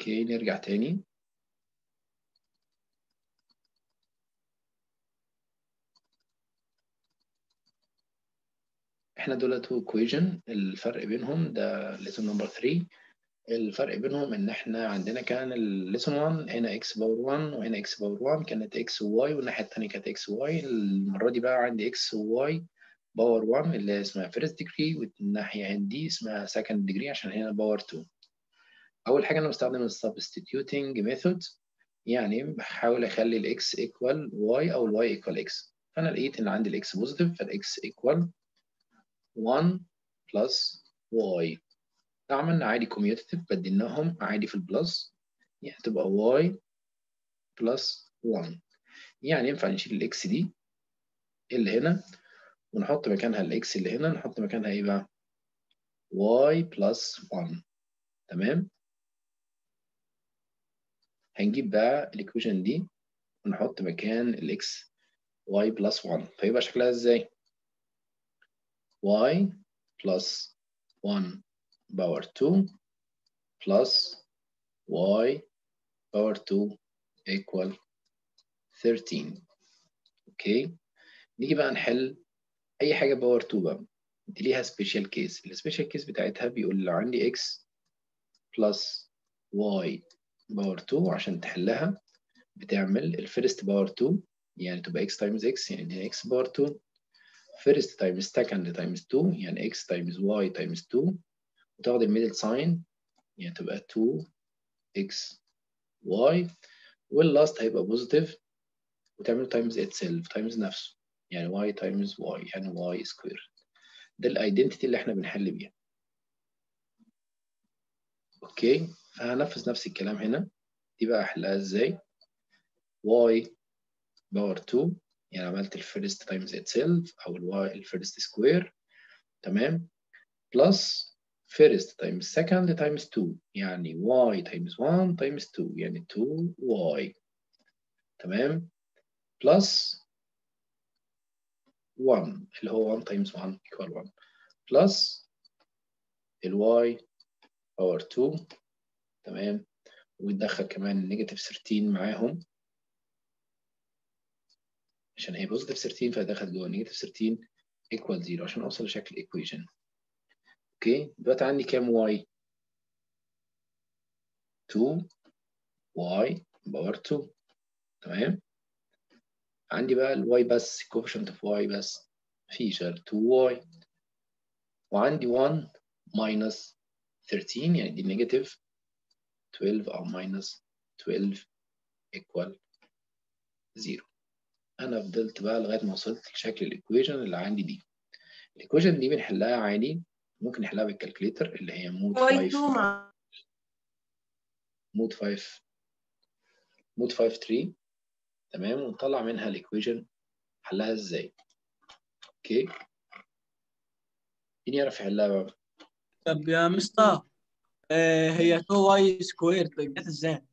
اوكي نرجع تاني احنا دول تو equation الفرق بينهم ده lesson number 3 الفرق بينهم ان احنا عندنا كان الليسون 1 هنا x باور 1 وهنا x باور 1 كانت x و y والناحيه الثانيه كانت x و y المره دي بقى عندي x و y باور 1 اللي اسمها first degree والناحيه دي اسمها second degree عشان هنا باور 2 اول حاجه انا بستخدم substituting method يعني بحاول اخلي الاكس equal y او الواي equal x فانا لقيت ان عندي الاكس بوزيتيف فالاكس equal 1 plus y لو عملنا عادي كوميوتيتيف بدلناهم عادي في البلس يعني تبقى y plus 1 يعني ينفع نشيل الاكس دي اللي هنا ونحط مكانها الاكس اللي هنا نحط مكانها ايه بقى y plus 1 تمام هنجيب بقى الايكويشن دي ونحط مكان الاكس y plus 1 فيبقى شكلها ازاي y plus 1 power 2 plus y power 2 equal 13 اوكي نيجي بقى نحل اي حاجه باور 2 بقى دي ليها سبيشال كيس السبيشال كيس بتاعتها بيقول لو عندي x plus y باور 2 عشان تحلها بتعمل الفيرست باور 2 يعني تبقى x times x يعني x باور 2 first times second times 2 يعني x times y times 2 وتاخد الميدل ساين يعني تبقى 2x y واللاست هيبقى بوزيتيف وتعمل times itself times نفسه يعني y times y يعني y square ده الايدنتيتي اللي احنا بنحل بيها اوكي فهنفذ نفس الكلام هنا دي بقى احلها ازاي y باور 2 يعني عملت الفيرست تايمز itself او الواي الفيرست سكوير تمام بلس first times second times 2 يعني y times 1 times 2 يعني 2y تمام plus 1 اللي هو 1 times 1 equal 1 plus ال y power 2 تمام ويتدخل كمان نيجاتيف 13 معاهم عشان هي بوزيتيف 13 فدخل جوه نيجاتيف 13 equal 0 عشان اوصل لشكل equation اوكي دلوقتي عندي كام y 2 y باور 2 تمام عندي بقى الواي بس coefficient of y بس مفيش غير 2y وعندي 1 minus 13 يعني دي نيجاتيف 12 أو minus 12 equal 0 أنا فضلت بقى لغاية ما وصلت لشكل الإيكويشن اللي عندي دي الإيكويشن دي بنحلها عادي ممكن نحلها بالكالكليتر اللي هي مود 5 مود 5 مود 5 3 تمام ونطلع منها الإيكويشن حلها إزاي أوكي مين يعرف يحلها بقى؟ طب يا مستر آه هي 2 واي سكوير جت ازاي؟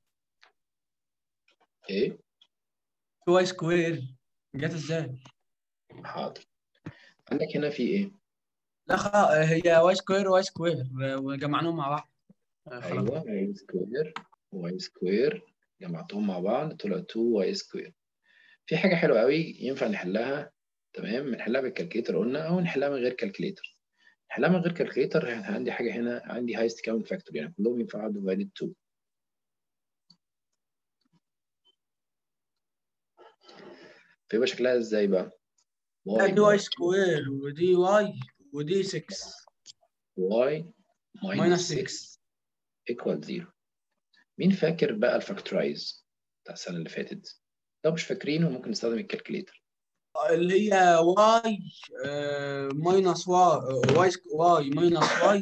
إيه؟ 2 واي سكوير جت ازاي؟ حاضر عندك هنا في إيه؟ لا خ- هي واي سكوير واي سكوير آه، وجمعناهم مع بعض آه، خلاص ايوه واي سكوير واي سكوير جمعتهم مع بعض طلع 2 واي سكوير في حاجه حلوه قوي ينفع نحلها تمام نحلها بالكالكليتر قلنا او نحلها من غير كالكليتر نحلها من غير كالكليتر يعني عندي حاجه هنا عندي هايست كاونت فاكتور يعني كلهم ينفعوا ديفايدد 2 فيبقى شكلها ازاي بقى لا دي واي سكوير ودي واي ودي 6 واي ماينس ماينس 6 6 ايكوال 0 مين فاكر بقى الفاكتورايز بتاع السنه اللي فاتت لو مش فاكرينه ممكن نستخدم الكالكليتر اللي هي واي ماينس واي واي سك- واي ماينس واي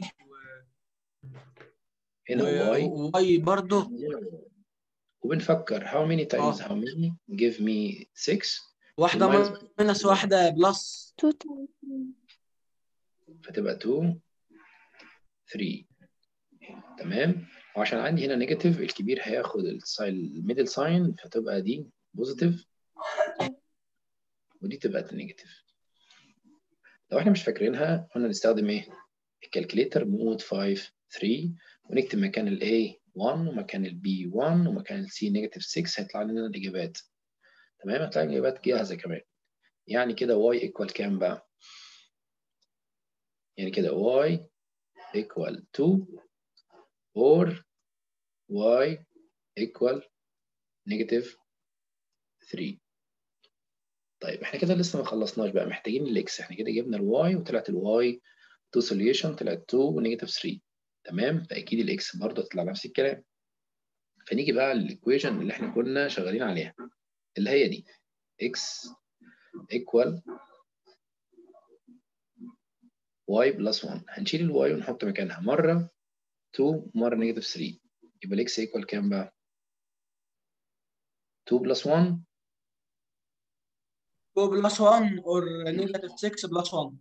هنا واي واي برضه وبنفكر how many times آه. how many give me 6 واحدة والماينس- ماينس واحدة بلس two times فتبقى 2 3 تمام وعشان عندي هنا نيجاتيف الكبير هياخد الساين الميدل ساين فتبقى دي بوزيتيف ودي تبقى نيجاتيف لو احنا مش فاكرينها قلنا نستخدم ايه الكالكليتر مود 5 3 ونكتب مكان ال A 1 ومكان البي 1 ومكان السي نيجاتيف 6 هيطلع لنا الاجابات تمام هتلاقي الاجابات جاهزه كمان يعني كده y equal كام بقى يعني كده y equal 2 or y equal negative 3 طيب احنا كده لسه ما خلصناش بقى محتاجين الاكس احنا كده جبنا الواي وطلعت الواي 2 سوليوشن طلعت 2 ونيجاتيف 3 تمام فاكيد الاكس برضه هتطلع نفس الكلام فنيجي بقى للايكويشن اللي احنا كنا شغالين عليها اللي هي دي x equal y plus 1 هنشيل الواي ونحط مكانها مرة 2 مرة نيجاتيف 3 يبقى الاكس equal كام بقى؟ 2 plus 1 2 بلس 1 اور نيجاتيف 6 بلس 1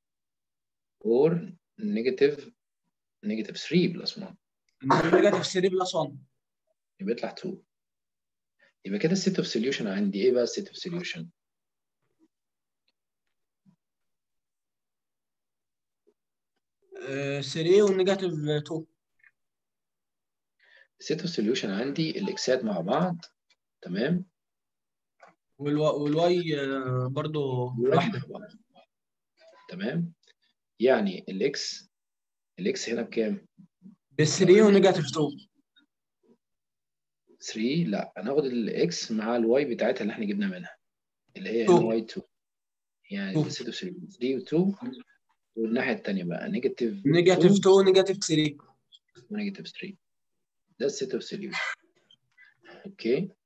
or negative negative 3 plus 1 نيجاتيف 3 بلس 1 يبقى يطلع 2 يبقى كده السيت اوف سوليوشن عندي ايه بقى السيت اوف سوليوشن؟ آه، 3 ونيجاتيف 2 السيت اوف سوليوشن عندي الاكسات مع بعض تمام والوا- والواي آه، برضو واحدة مع بعض. تمام يعني الاكس الاكس هنا بكام؟ ب 3 ونيجاتيف 2 3 لا هناخد الاكس مع الواي بتاعتها اللي احنا جبنا منها اللي هي Two. هنا واي 2 يعني Two. السيت اوف سوليوشن 3 و2 والناحيه الثانيه بقى نيجاتيف نيجاتيف 2 ونيجاتيف 3 ونيجاتيف 3 ده السيت اوف سوليوشن اوكي